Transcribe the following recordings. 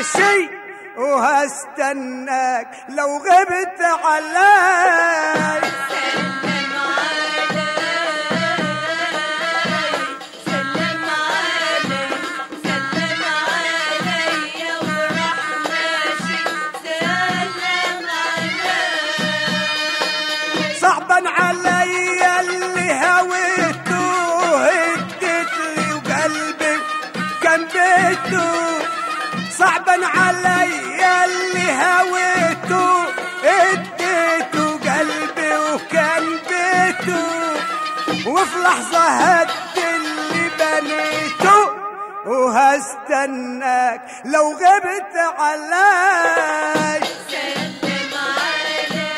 ماشي وهستناك لو غبت علي سلم علي سلم علي سلم علي وراح ماشي سلم علي صعبا علي اللي هويته هدت لي وقلبي كان بيته صعبا علي اللي هويته اديته قلبي وكان بيته وفي لحظة هد اللي بنيته وهستناك لو غبت علي سلم علي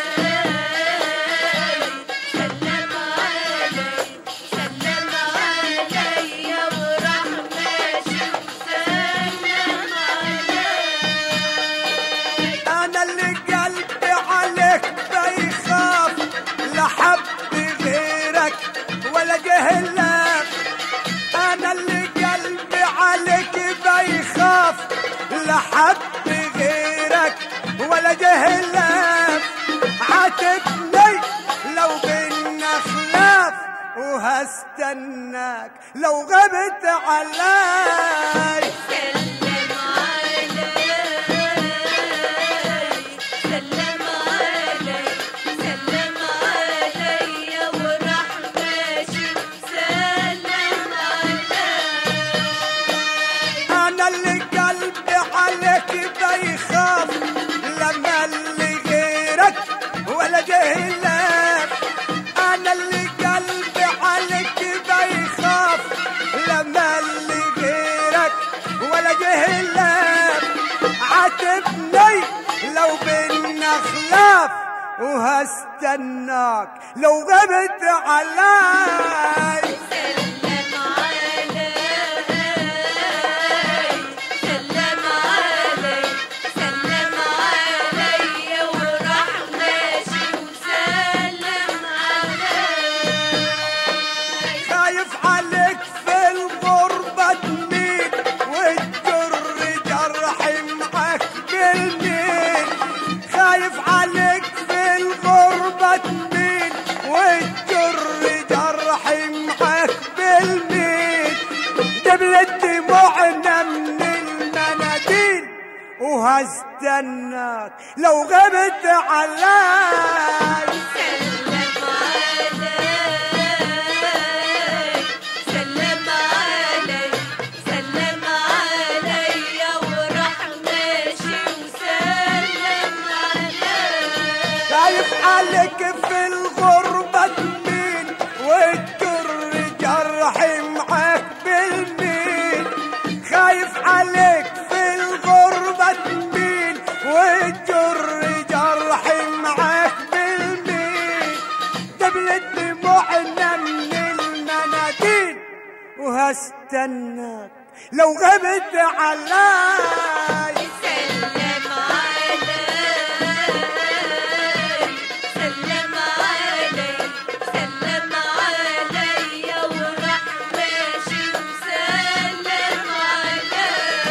سلم علي سلم علي وراح ماشي سلم علي انا اللي قلبي عليك بيخاف لا حب غيرك ولا جهلك انا اللي قلبي عليك بيخاف لا حب غيرك ولا جهلك عاتبني لو بينا خلاف وهستناك لو غبت علي سلم علي سلم علي سلم علي وراح ماشي سلم علي انا اللي قلبي عليك بيخاف لما اللي غيرك ولا جهلك انا اللي قلبي عليك بيخاف لما اللي غيرك ولا جهلك عاتبني لو بينا خلاف وهستناك لو غبت علي سلم علي سلم علي سلم علي وراح ماشي وسلم علي خايف عليك في الغربة تميل وتجر جرحي معك بالميل خايف عليك في الغربة تميل وتجر جرحي معك بالميل دبلت دموعنا من المناديل وهستناك لو غبت علي سلم علي سلم علي سلم علي وراح ماشي وسلم علي خايف عليك في الغربة تمين وتجر جرحي معاك بالمين خايف عليك في الغربة تمين وتجر جرحي معاك بالمين دبلت دموعنا من المناديل وهستناك لو غبت علي سلم علي سلم علي سلم علي وراح ماشي وسلم علي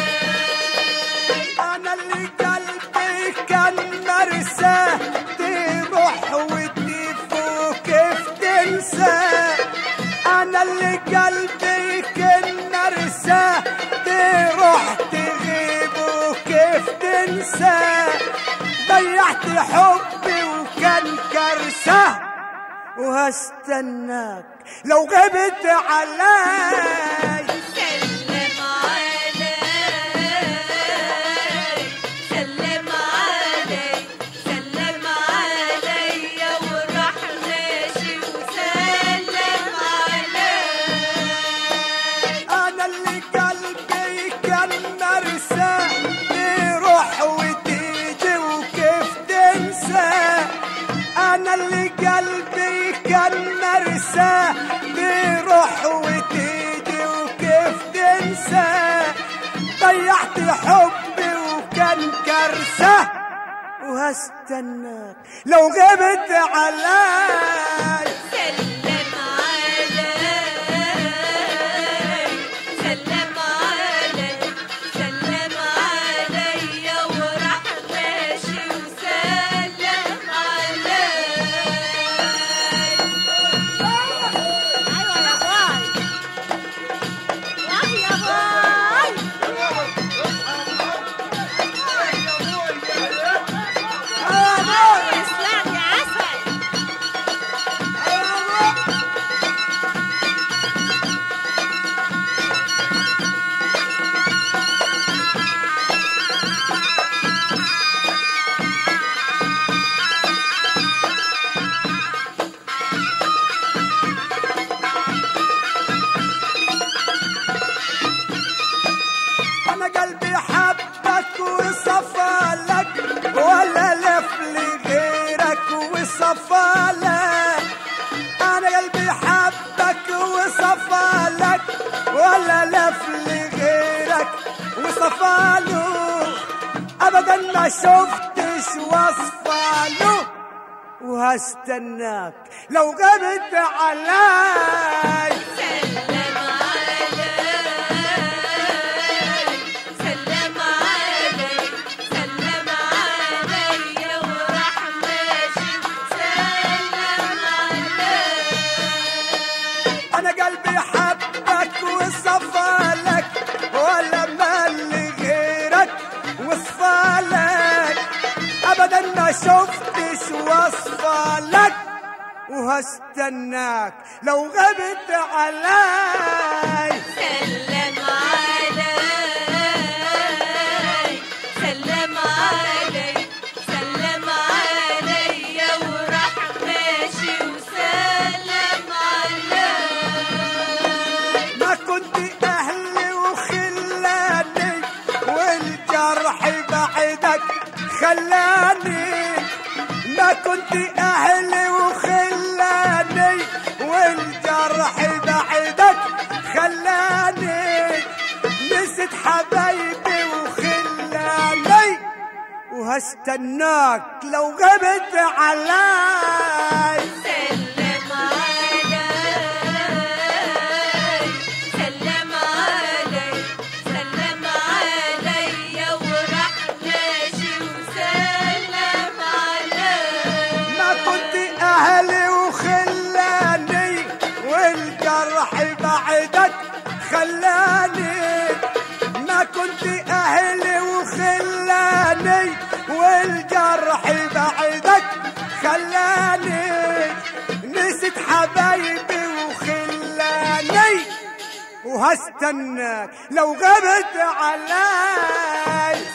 انا اللي قلبي كان مرساه تروح وتجيب وكيف تنسى انا اللي قلبي كان مرساه تروح تغيب وكيف تنسى ضيعت حبي وكان كرسه وهستناك لو غبت علي سلم علي سلم علي سلم علي وراح ماشي وسلم علي انا اللي قلبي كان مرساه تروح وتيجي وكيف تنسى انا اللي قلبي كان مرساه تروح وتيجي وكيف تنسى ضيعت حبي وكان كرسه وهستناك لو غبت علي سلم علي سلم علي سلم علي ابدا ما شفتش وصفه له وهستناك لو غبت علي سلم علي سلم علي سلم علي وراح ماشي سلم علي انا قلبي حبك وصفالك ولا مال غيرك وصفالك ابدا ما شفتش وصفالك وهستناك لو غبت علي سلم علي سلم علي سلم علي وراح ماشي وسلم علي ما كنت اهلي وخلاني والجرح بعدك خلاني ما كنت اهلي وخلاني والجرح بعدك خلاني نسيت حبايبي وخلاني وهستناك لو غبت علي سلم علي سلم علي سلم علي وراح ماشي وسلم علي ما كنت اهلي وخلاني والجرح بعدك خلاني ما كنت اهلي وخلاني والجرح بعدك خلاني نسيت حبايبي وخلاني وهستناك لو غبت علي